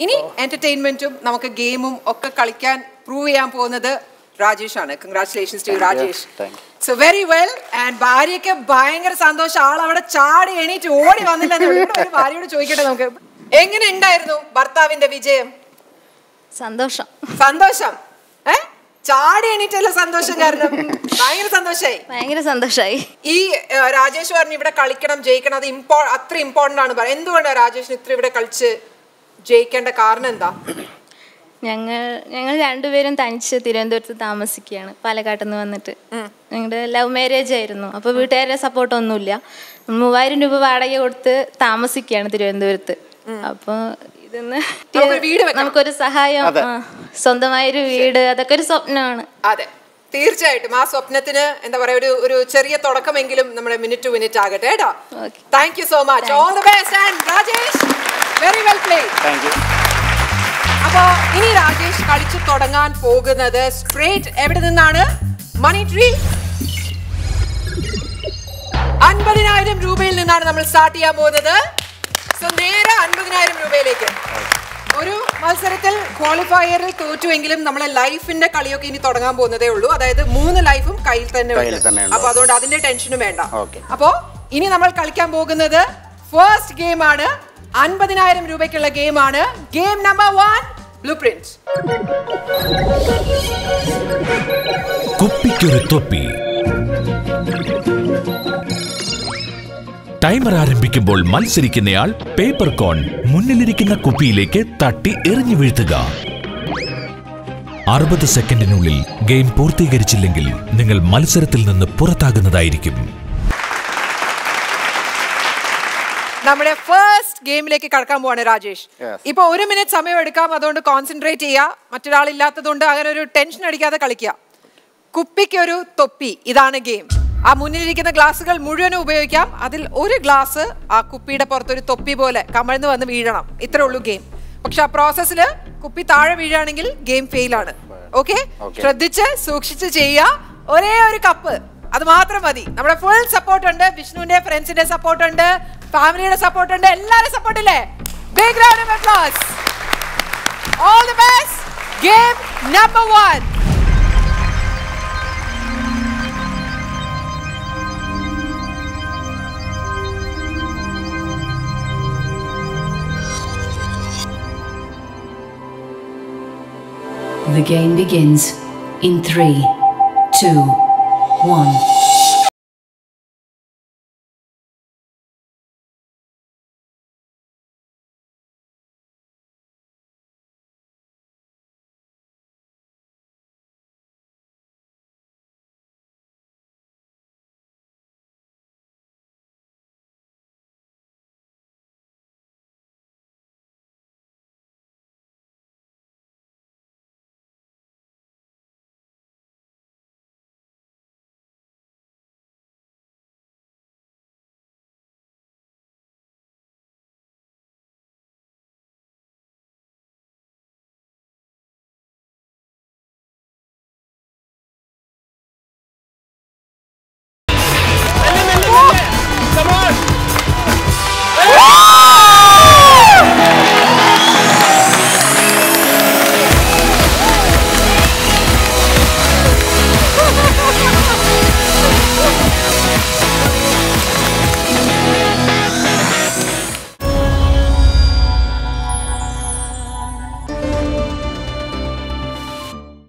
ഇനി എന്റർടൈൻമെന്റും നമുക്ക് ഗെയിമും ഒക്കെ കളിക്കാൻ പ്രൂവ് ചെയ്യാൻ പോകുന്നത് രാജേഷ് ആണ് congratulations to Rajesh Thank so very well and ഭാര്യയ്ക്ക് ഭയങ്കര സന്തോഷം ആൾ അവിടെ ചാടി എണീറ്റ് ഓടി വന്നില്ല ഭാര്യയോട് ചോദിക്കട്ടെ നമുക്ക് എങ്ങനെ ഉണ്ടായിരുന്നു ഭർത്താവിന്റെ വിജയം സന്തോഷം സന്തോഷം ഏ ചാടി എണീറ്റല്ല സന്തോഷം കാരണം ഭയങ്കര സന്തോഷായി ഭയങ്കര സന്തോഷമായി ഈ ഏഹ്, രാജേഷ് പറഞ്ഞു ഇവിടെ കളിക്കണം ജയിക്കണം അത് ഇമ്പോ അത്ര ഇമ്പോർട്ടന്റ് ആണ് പറയുന്നത് എന്തുകൊണ്ടാണ് രാജേഷിന് ഇത്ര ഇവിടെ കളിച്ച് ജയിക്കേണ്ട കാരണം എന്താ ഞങ്ങൾ ഞങ്ങൾ രണ്ടുപേരും തനിച്ച് തിരുവനന്തപുരത്ത് താമസിക്കുകയാണ് പാലക്കാട്ടിൽ നിന്ന് വന്നിട്ട് ഞങ്ങളുടെ ലവ് മാരേജ് ആയിരുന്നു അപ്പോൾ വീട്ടുകാരുടെ സപ്പോർട്ട് ഒന്നുമില്ല മൂവായിരം രൂപ വാടക കൊടുത്ത് താമസിക്കുകയാണ് തിരുവനന്തപുരത്ത് അപ്പോൾ ഇതൊന്ന് നമുക്കൊരു വീട് വെക്കണം. നമുക്കൊരു സഹായം അതെ. ആ, സ്വന്തമായൊരു വീട് അതൊക്കെ ഒരു സ്വപ്നമാണ് അതെ തീർച്ചയായിട്ടും ആ സ്വപ്നത്തിന് എന്താ പറയാ ഒരു ഒരു ചെറിയ തുടക്കമെങ്കിലും നമ്മുടെ മിനിറ്റ് ടു മിനിറ്റ് ആകട്ടെ കേട്ടോ Okay. Thank you so much all the best and Rajesh very well play thank you അപ്പോ ഇനി രാജേഷ് കളിച്ചു തുടങ്ങാൻ പോകുന്നത് സ്ട്രേറ്റ് എവിടെ നിന്നാണ് മണി ട്രീ അൻപതിനായിരം രൂപയിൽ നിന്നാണ് നമ്മൾ സ്റ്റാർട്ട് ചെയ്യാൻ പോകുന്നത് സോ നേരെ അൻപതിനായിരം രൂപയിലേക്ക് ഒരു മത്സരത്തിൽ ക്വാളിഫയറിൽ തോറ്റുവെങ്കിലും നമ്മളെ ലൈഫിന്റെ കളിയൊക്കെ ഇനി തുടങ്ങാൻ പോകുന്നതേ ഉള്ളൂ അതായത് മൂന്ന് ലൈഫും കയ്യിൽ തന്നെ കയ്യിൽ ഉണ്ട്. തന്നെ ഉണ്ട്. അപ്പൊ അതുകൊണ്ട് അതിന്റെ ടെൻഷനും വേണ്ട Okay. അപ്പോ ഇനി നമ്മൾ കളിക്കാൻ പോകുന്നത് ഫസ്റ്റ് ഗെയിം ആണ് അൻപതിനായിരം രൂപയ്ക്കുള്ള ഗെയിം ആണ് game number one blue print കുപ്പിക്കൊരു തൊപ്പി ടൈമർ ആരംഭിക്കുമ്പോൾ മത്സരിക്കുന്നയാൾ പേപ്പർ കോൺ മുന്നിലിരിക്കുന്ന കുപ്പിയിലേക്ക് തട്ടി എറിഞ്ഞു വീഴ്ത്തുക അറുപത് സെക്കൻഡിനുള്ളിൽ ഗെയിം പൂർത്തീകരിച്ചില്ലെങ്കിൽ നിങ്ങൾ മത്സരത്തിൽ നിന്ന് പുറത്താകുന്നതായിരിക്കും നമ്മുടെ ഫസ്റ്റ് ഗെയിമിലേക്ക് കടക്കാൻ പോവാണ് രാജേഷ് Yes. ഇപ്പൊ ഒരു മിനിറ്റ് സമയം എടുക്കാം അതുകൊണ്ട് കോൺസെൻട്രേറ്റ് ചെയ്യുക മറ്റൊരാൾ ഇല്ലാത്തതുകൊണ്ട് അങ്ങനെ ഒരു ടെൻഷൻ അടിക്കാതെ കളിക്കുക കുപ്പിക്കൊരു തൊപ്പി ഇതാണ് ഗെയിം ആ മുന്നിലിരിക്കുന്ന ഗ്ലാസ്സുകൾ മുഴുവനും ഉപയോഗിക്കാം അതിൽ ഒരു ഗ്ലാസ് ആ കുപ്പിയുടെ പുറത്തൊരു തൊപ്പി പോലെ കമഴ്ന്ന് വന്ന് വീഴണം ഇത്രേ ഉള്ളൂ ഗെയിം പക്ഷെ ആ പ്രോസസ്സിൽ കുപ്പി താഴെ വീഴുകയാണെങ്കിൽ ഗെയിം ഫെയിൽ ആണ് ഓക്കെ Okay. ശ്രദ്ധിച്ച് സൂക്ഷിച്ച് ചെയ്യുക ഒരേ ഒരു കപ്പ് അത് മാത്രം മതി നമ്മുടെ ഫുൾ സപ്പോർട്ട് ഉണ്ട് വിഷ്ണുവിന്റെ ഫ്രണ്ട്സിന്റെ സപ്പോർട്ട് ഉണ്ട് ഫാമിലിയുടെ സപ്പോർട്ട് ഉണ്ട് എല്ലാവരും സപ്പോർട്ട് ഇല്ലേ big round of applause all the best game number 1 The game begins in three, two, one.